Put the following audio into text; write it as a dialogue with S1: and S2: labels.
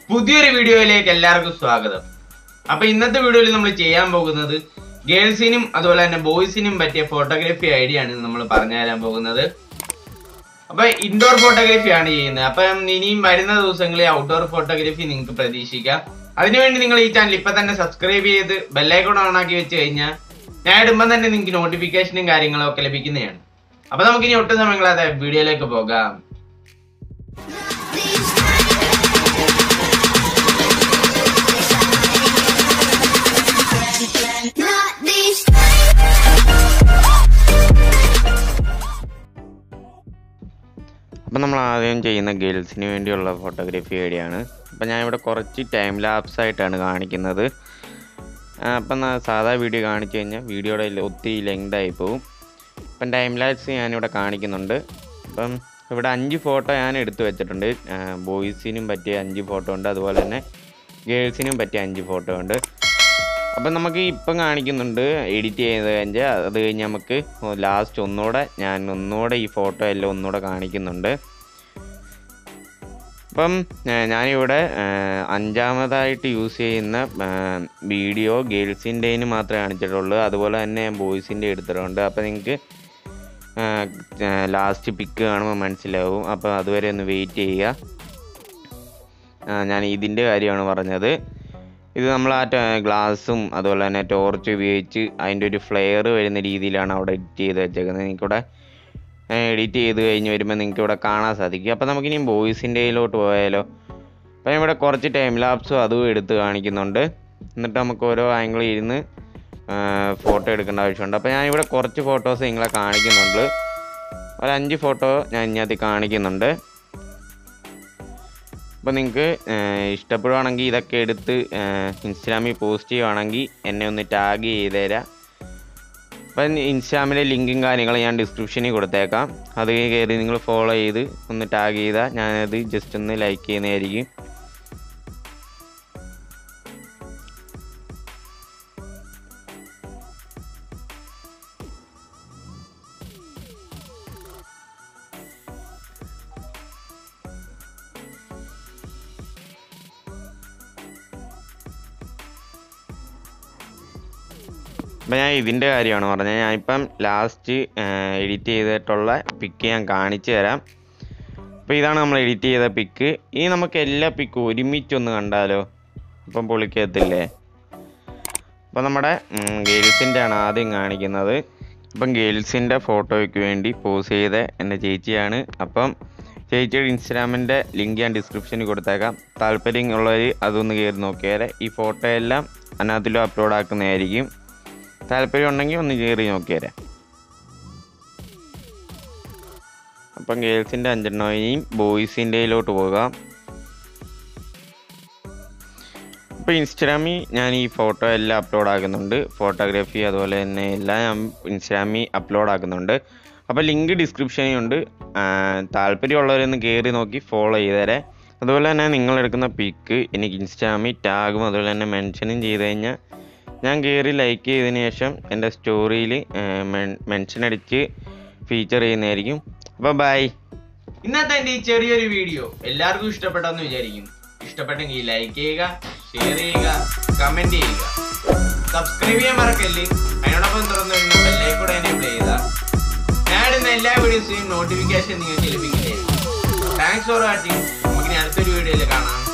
S1: പുതിയൊരു വീഡിയോയിലേക്ക് എല്ലാവർക്കും സ്വാഗതം അപ്പൊ ഇന്നത്തെ വീഡിയോയിൽ നമ്മൾ ചെയ്യാൻ പോകുന്നത് ഗേൾസിനും അതുപോലെ തന്നെ ബോയ്സിനും പറ്റിയ ഫോട്ടോഗ്രാഫി ഐഡിയ ആണ് നമ്മൾ പറഞ്ഞു തരാൻ പോകുന്നത് അപ്പൊ ഇൻഡോർ ഫോട്ടോഗ്രാഫി ആണ് ചെയ്യുന്നത് അപ്പൊ ഇനിയും വരുന്ന ദിവസങ്ങളിൽ ഔട്ട്ഡോർ ഫോട്ടോഗ്രാഫി നിങ്ങൾക്ക് പ്രതീക്ഷിക്കാം അതിനുവേണ്ടി നിങ്ങൾ ഈ ചാനൽ ഇപ്പൊ തന്നെ സബ്സ്ക്രൈബ് ചെയ്ത് ബെല്ലൈക്കോൺ ഓൺ ആക്കി വെച്ച് കഴിഞ്ഞാൽ ഞാൻ ഇടുമ്പോൾ തന്നെ നിങ്ങൾക്ക് നോട്ടിഫിക്കേഷനും കാര്യങ്ങളും ഒക്കെ ലഭിക്കുന്നതാണ് അപ്പൊ നമുക്കിനി ഒട്ടും സമയങ്ങളാതെ വീഡിയോയിലേക്ക് പോകാം
S2: Not these
S3: അപ്പം നമ്മൾ ആദ്യം ചെയ്യുന്ന ഗേൾസിന് വേണ്ടിയുള്ള ഫോട്ടോഗ്രാഫി ഐഡിയാണ് അപ്പം ഞാനിവിടെ കുറച്ച് ടൈം ലാപ്സ് ആയിട്ടാണ് കാണിക്കുന്നത് ആ, അപ്പം ന- സാധാ വീഡിയോ കാണിച്ചു കഴിഞ്ഞാൽ വീഡിയോയുടെ ല- ഒത്തിരി ലെങ്ത് ആയി പോകും അപ്പം ടൈം ലാപ്സ് ഞാനിവിടെ കാണിക്കുന്നുണ്ട് അപ്പം ഇവിടെ അഞ്ച് ഫോട്ടോ ഞാൻ എടുത്തു വെച്ചിട്ടുണ്ട് ബോയ്സിനും പറ്റിയ അഞ്ച് ഫോട്ടോ ഉണ്ട് അതുപോലെ തന്നെ ഗേൾസിനും പറ്റിയ അഞ്ച് ഫോട്ടോ ഉണ്ട് അപ്പം നമുക്ക് ഇപ്പം കാണിക്കുന്നുണ്ട് എഡിറ്റ് ചെയ്ത് കഴിഞ്ഞാൽ അത് കഴിഞ്ഞ് നമുക്ക് ലാസ്റ്റ് ഒന്നുകൂടെ ഞാൻ ഒന്നുകൂടെ ഈ ഫോട്ടോ എല്ലാം ഒന്നുകൂടെ കാണിക്കുന്നുണ്ട് അപ്പം ഏർ, ഞാനിവിടെ ഏർ, അഞ്ചാമതായിട്ട് യൂസ് ചെയ്യുന്ന ഏർ, വീഡിയോ ഗേൾസിൻ്റെന് മാത്രമേ കാണിച്ചിട്ടുള്ളൂ അതുപോലെ തന്നെ ബോയ്സിൻ്റെ എടുത്തിട്ടുണ്ട് അപ്പോൾ നിങ്ങൾക്ക് ലാസ്റ്റ് പിക്ക് കാണുമ്പോൾ മനസ്സിലാവും അപ്പോൾ അതുവരെ ഒന്ന് വെയിറ്റ് ചെയ്യുക ആ, ഞാൻ ഇതിൻ്റെ കാര്യമാണ് പറഞ്ഞത് ഇത് നമ്മൾ ആ ഗ്ലാസും അതുപോലെ തന്നെ ടോർച്ച് ഉപയോഗിച്ച് അതിൻ്റെ ഒരു ഫ്ലെയർ വരുന്ന രീതിയിലാണ് അവിടെ എഡിറ്റ് ചെയ്ത് വെച്ചേക്കുന്നത് നിങ്ങൾക്കിവിടെ എഡിറ്റ് ചെയ്ത് കഴിഞ്ഞ് വരുമ്പോൾ നിങ്ങൾക്ക് ഇവിടെ കാണാൻ സാധിക്കും അപ്പോൾ നമുക്കിനി ബോയ്സിൻ്റെയിലോട്ട് പോയാലോ അപ്പോൾ ഞാൻ ഇവിടെ കുറച്ച് ടൈം ലാപ്സും അതും എടുത്ത് കാണിക്കുന്നുണ്ട് എന്നിട്ട് നമുക്ക് ഓരോ ആംഗിളിൽ ഇരുന്ന് ഫോട്ടോ എടുക്കേണ്ട ആവശ്യമുണ്ട് അപ്പോൾ ഞാനിവിടെ കുറച്ച് ഫോട്ടോസ് നിങ്ങളെ കാണിക്കുന്നുണ്ട് ഒരു അഞ്ച് ഫോട്ടോ ഞാൻ ഇതിനകത്ത് കാണിക്കുന്നുണ്ട് അപ്പോൾ നിങ്ങൾക്ക് ഇഷ്ടപ്പെടുവാണെങ്കിൽ ഇതൊക്കെ എടുത്ത് ഇൻസ്റ്റാഗ്രാമിൽ പോസ്റ്റ് ചെയ്യുവാണെങ്കിൽ എന്നെ ഒന്ന് ടാഗ് ചെയ്ത് തരാം അപ്പം ഇൻസ്റ്റാഗ്രാമിലെ ലിങ്കും കാര്യങ്ങളും ഞാൻ ഡിസ്ക്രിപ്ഷനിൽ കൊടുത്തേക്കാം അത് കയറി നിങ്ങൾ ഫോളോ ചെയ്ത് ഒന്ന് ടാഗ് ചെയ്താൽ ഞാനത് ജസ്റ്റ് ഒന്ന് ലൈക്ക് ചെയ്യുന്നതായിരിക്കും അപ്പം ഞാൻ ഇതിൻ്റെ കാര്യമാണ് പറഞ്ഞത് ഞാനിപ്പം ലാസ്റ്റ് എഡിറ്റ് ചെയ്തിട്ടുള്ള പിക്ക് ഞാൻ കാണിച്ചു തരാം അപ്പോൾ ഇതാണ് നമ്മൾ എഡിറ്റ് ചെയ്ത പിക്ക് ഇനി നമുക്ക് എല്ലാ പിക്കും ഒരുമിച്ചൊന്ന് കണ്ടാലോ അപ്പം പൊളിക്കത്തില്ലേ അപ്പോൾ നമ്മുടെ ഗേൾസിൻ്റെ ആണ് ആദ്യം കാണിക്കുന്നത് അപ്പം ഗേൾസിൻ്റെ ഫോട്ടോയ്ക്ക് വേണ്ടി പോസ് ചെയ്ത എൻ്റെ ചേച്ചിയാണ് അപ്പം ചേച്ചിയുടെ ഇൻസ്റ്റാഗ്രാമിൻ്റെ ലിങ്ക് ഞാൻ ഡിസ്ക്രിപ്ഷനിൽ കൊടുത്തേക്കാം താല്പര്യം ഉള്ളവർ അതൊന്ന് കയറി നോക്കിയാൽ ഈ ഫോട്ടോ എല്ലാം അതിനകത്തിലും അപ്ലോഡ് ആക്കുന്നതായിരിക്കും താല്പര്യം ഉണ്ടെങ്കിൽ ഒന്ന് കയറി നോക്കിയാലേ അപ്പം ഗേൾസിൻ്റെ അഞ്ചെണ്ണം ഇനിയും ബോയ്സിൻ്റെയിലോട്ട് പോകാം അപ്പോൾ ഇൻസ്റ്റാഗ്രാമിൽ ഞാൻ ഈ ഫോട്ടോ എല്ലാം അപ്ലോഡ് ആക്കുന്നുണ്ട് ഫോട്ടോഗ്രാഫി അതുപോലെ തന്നെ എല്ലാം ഞാൻ ഇൻസ്റ്റാഗ്രാമിൽ അപ്ലോഡ് ആക്കുന്നുണ്ട് അപ്പോൾ ലിങ്ക് ഡിസ്ക്രിപ്ഷനിൽ ഉണ്ട് താല്പര്യമുള്ളവരൊന്ന് കയറി നോക്കി ഫോളോ ചെയ്തേരെ അതുപോലെ തന്നെ നിങ്ങളെടുക്കുന്ന പിക്ക് എനിക്ക് ഇൻസ്റ്റാഗ്രാമിൽ ടാഗും അതുപോലെ തന്നെ മെൻഷനും ചെയ്ത് കഴിഞ്ഞാൽ ഞാൻ കയറി ലൈക്ക് ചെയ്തതിന് ശേഷം എൻ്റെ സ്റ്റോറിയിൽ മെൻഷൻ അടിച്ച് ഫീച്ചർ ചെയ്യുന്നതായിരിക്കും അപ്പോൾ ബൈ
S1: ഇന്നത്തെ എന്റെ ഈ ചെറിയൊരു വീഡിയോ എല്ലാവർക്കും ഇഷ്ടപ്പെട്ടെന്ന് വിചാരിക്കും ഇഷ്ടപ്പെട്ടെങ്കിൽ ലൈക്ക് ചെയ്യുക ഷെയർ ചെയ്യുക കമന്റ് ചെയ്യുക സബ്സ്ക്രൈബ് ചെയ്യാൻ മറക്കല്ലേ അതിനോടൊപ്പം തുറന്നു വരുന്ന ബെല്ലൈക്കൂടെ എനേബിൾ ചെയ്ത ഞാൻ ഇടുന്ന എല്ലാ വീഡിയോസിനും നോട്ടിഫിക്കേഷൻ നിങ്ങൾക്ക് ലഭിക്കുന്നതായിരിക്കും താങ്ക്സ് ഫോർ വാച്ചിങ് നമുക്കിനി അടുത്തൊരു വീഡിയോയിൽ കാണാം